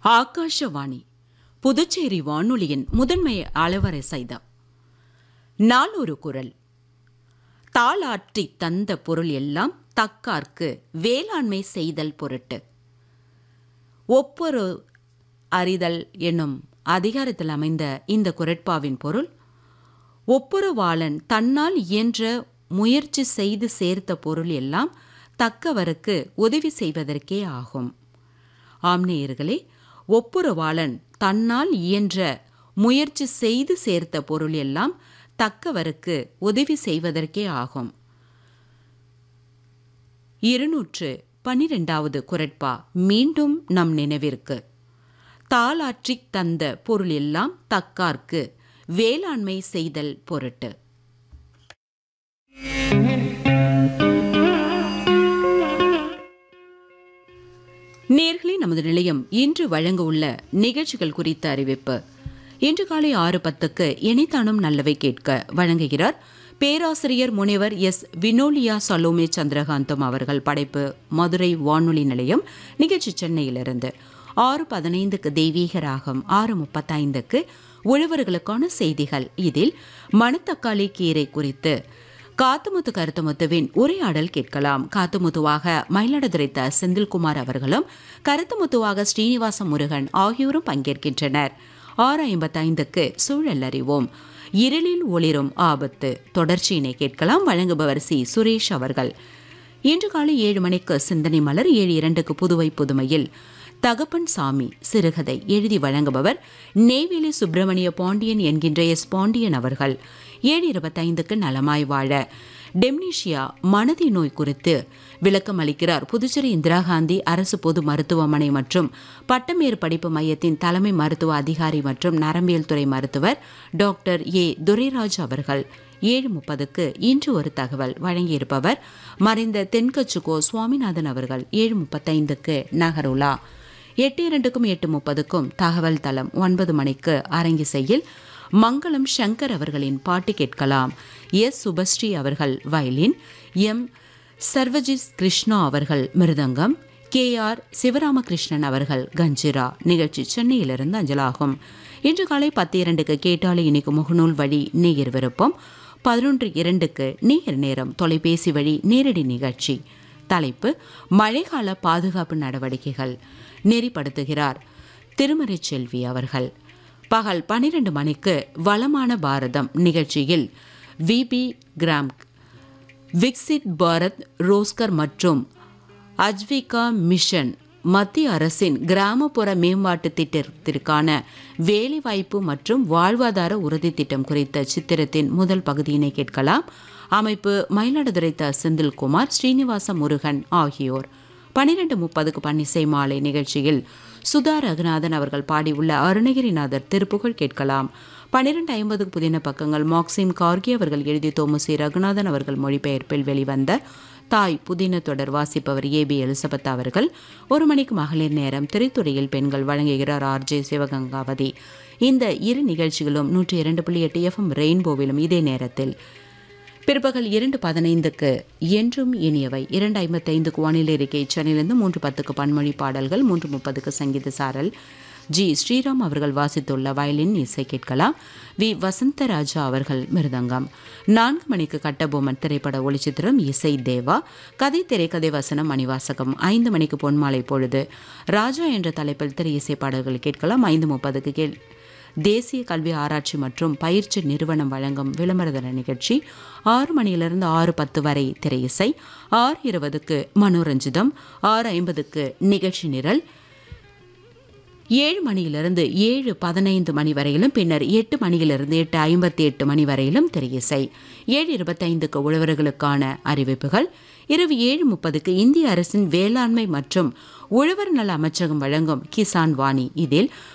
ஆகாஷவாணி புதுச்சேரி வானொலியின் முதன்மை அலவரிசைத நாளொரு குரல் தாளாற்றி தந்த பொருள் எல்லாம் தக்கார்க்கு வேளாண்மை செய்தல் பொருட்டு ஒப்பொரு அறிதல் என்னும் அதிகாரத்தில் அமைந்த இந்த குரட்பாவின் பொருள் ஒப்புரவாளன் தன்னால் இயன்ற முயற்சி செய்து சேர்த்த பொருள் எல்லாம் தக்கவருக்கு உதவி செய்வதற்கே ஆகும் ஆம்நேயர்களே ஒப்புரவாளன் தன்னால் இயன்ற முயற்சி செய்து சேர்த்த பொருள் எல்லாம் தக்கவருக்கு உதவி செய்வதற்கே ஆகும் இருநூற்று பனிரெண்டாவது குரட்பா மீண்டும் நம் நினைவிற்கு தாளாற்றித் தந்த பொருள் எல்லாம் தக்கார்க்கு வேளாண்மை செய்தல் பொருட்டு நேர்களே நமது நிலையம் இன்று வழங்க உள்ள நிகழ்ச்சிகள் குறித்த அறிவிப்பு இன்று காலை ஆறு பத்துக்கு இணைத்தானும் நல்லவை கேட்க வழங்குகிறார் பேராசிரியர் முனைவர் எஸ் வினோலியா சலோமே சந்திரகாந்தம் அவர்கள் படைப்பு மதுரை வானொலி நிலையம் நிகழ்ச்சி சென்னையிலிருந்து ஆறு பதினைந்துக்கு தெய்வீக ராகம் ஆறு முப்பத்தைந்துக்கு உழவர்களுக்கான செய்திகள் இதில் மணத்தக்காளி கீரை குறித்து காத்துமுத்து கருத்துமுத்துவின் உரையாடல் கேட்கலாம் காத்துமுத்துவாக மயிலாடுதுறை த செந்தில்குமார் அவர்களும் கருத்துமுத்துவாக ஸ்ரீனிவாச முருகன் ஆகியோரும் பங்கேற்கின்றனர் ஆறு ஐம்பத்தைந்துக்கு சூழல் அறிவோம் இருளில் ஒளிரும் ஆபத்து தொடர்ச்சியினை கேட்கலாம் வழங்குபவர் சி சுரேஷ் அவர்கள் இன்று காலை ஏழு மணிக்கு சிந்தனை மலர் ஏழு இரண்டுக்கு புதுவை புதுமையில் தகப்பன் சாமி சிறுகதை எழுதி வழங்குபவர் நெய்வேலி சுப்பிரமணிய பாண்டியன் என்கின்ற எஸ் பாண்டியன் அவர்கள் ஏழு இருபத்தைந்துக்கு நலமாய் வாழ டெம்னீஷியா மனதி நோய் குறித்து விளக்கம் அளிக்கிறார் புதுச்சேரி இந்திரா காந்தி அரசு பொது மருத்துவமனை மற்றும் பட்டமேறு படிப்பு மையத்தின் தலைமை மருத்துவ அதிகாரி மற்றும் நரம்பியல் துறை மருத்துவர் டாக்டர் ஏ துரைராஜ் அவர்கள் ஏழு முப்பதுக்கு இன்று ஒரு தகவல் வழங்கியிருப்பவர் மறைந்த தென்கச்சுகோ சுவாமிநாதன் அவர்கள் ஏழு முப்பத்தைந்துக்கு நகருலா எட்டு இரண்டுக்கும் எட்டு முப்பதுக்கும் தகவல் தளம் ஒன்பது மணிக்கு அரங்கிசையில் மங்களம் சங்கர் அவர்களின் பாட்டு கேட்கலாம் எஸ் சுபஸ்ரீ அவர்கள் வயலின் எம் சர்வஜித் கிருஷ்ணா அவர்கள் மிருதங்கம் கே ஆர் சிவராமகிருஷ்ணன் அவர்கள் கஞ்சிரா நிகழ்ச்சி சென்னையிலிருந்து அஞ்சலாகும் இன்று காலை பத்து இரண்டுக்கு கேட்டாலே இன்னைக்கு முகநூல் வழி நேயர் விருப்பம் பதினொன்று இரண்டுக்கு நேயர் நேரம் தொலைபேசி வழி நேரடி நிகழ்ச்சி தலைப்பு மழைக்கால பாதுகாப்பு நடவடிக்கைகள் நெறிப்படுத்துகிறார் திருமறை செல்வி அவர்கள் பகல் பனிரெண்டு மணிக்கு வளமான பாரதம் நிகழ்ச்சியில் விபி கிராம் விக்சித் பாரத் ரோஸ்கர் மற்றும் அஜ்விகா மிஷன் மத்திய அரசின் கிராமப்புற மேம்பாட்டு திட்டத்திற்கான வேலைவாய்ப்பு மற்றும் வாழ்வாதார உறுதி திட்டம் குறித்த சித்திரத்தின் முதல் பகுதியினை கேட்கலாம் அமைப்பு மயிலாடுதுறை த செந்தில்குமார் ஸ்ரீனிவாச முருகன் ஆகியோர் பனிரெண்டு முப்பதுக்கு பன்னிசை மாலை நிகழ்ச்சியில் சுதா ரகுநாதன் அவர்கள் பாடியுள்ள அருணகிரிநாதர் திருப்புகழ் கேட்கலாம் பன்னிரெண்டு ஐம்பதுக்கு புதின பக்கங்கள் மாக்சிம் கார்கி அவர்கள் எழுதி தோமுசி ரகுநாதன் அவர்கள் மொழிபெயர்ப்பில் வெளிவந்த தாய் புதின தொடர் வாசிப்பவர் ஏ பி எலிசபெத் அவர்கள் ஒரு மணிக்கு மகளிர் நேரம் திரைத்துறையில் பெண்கள் வழங்குகிறார் ஆர் ஜே சிவகங்காவதி இந்த இரு நிகழ்ச்சிகளும் நூற்றி இரண்டு புள்ளி எட்டு எஃப்எம் ரெயின்போவிலும் இதே நேரத்தில் பிற்பகல் இரண்டு பதினைந்துக்கு என்றும் இனியவை இரண்டு ஐம்பத்தைந்துக்கு வானிலை இருக்கை சென்னையிலிருந்து மூன்று பத்துக்கு பன்மொழி பாடல்கள் மூன்று முப்பதுக்கு சங்கீத சாரல் ஜி ஸ்ரீராம் அவர்கள் வாசித்துள்ள வயலின் இசை கேட்கலாம் வி வசந்தராஜா அவர்கள் மிருதங்கம் நான்கு மணிக்கு கட்டபொம்மன் திரைப்பட ஒளிச்சித்திரம் இசை தேவா கதை திரைக்கதை வசனம் மணிவாசகம் ஐந்து மணிக்கு பொன்மாலை பொழுது ராஜா என்ற தலைப்பில் திரை இசை பாடல்கள் கேட்கலாம் ஐந்து முப்பதுக்கு கேள் தேசிய கல்வி ஆராய்ச்சி மற்றும் பயிற்சி நிறுவனம் வழங்கும் விளம்பரதர நிகழ்ச்சி ஆறு மணியிலிருந்து ஆறு பத்து வரை திரை இசை ஆறு இருபதுக்கு மனோரஞ்சிதம் ஆறு ஐம்பதுக்கு நிகழ்ச்சி நிரல் ஏழு மணியிலிருந்து ஏழு பதினைந்து மணி வரையிலும் பின்னர் எட்டு மணியிலிருந்து எட்டு ஐம்பத்தி எட்டு மணி வரையிலும் திரையிசை ஏழு இருபத்தைந்துக்கு உழவர்களுக்கான அறிவிப்புகள் இரவு ஏழு முப்பதுக்கு இந்திய அரசின் வேளாண்மை மற்றும் உழவர் நல அமைச்சகம் வழங்கும் கிசான் வாணி இதில்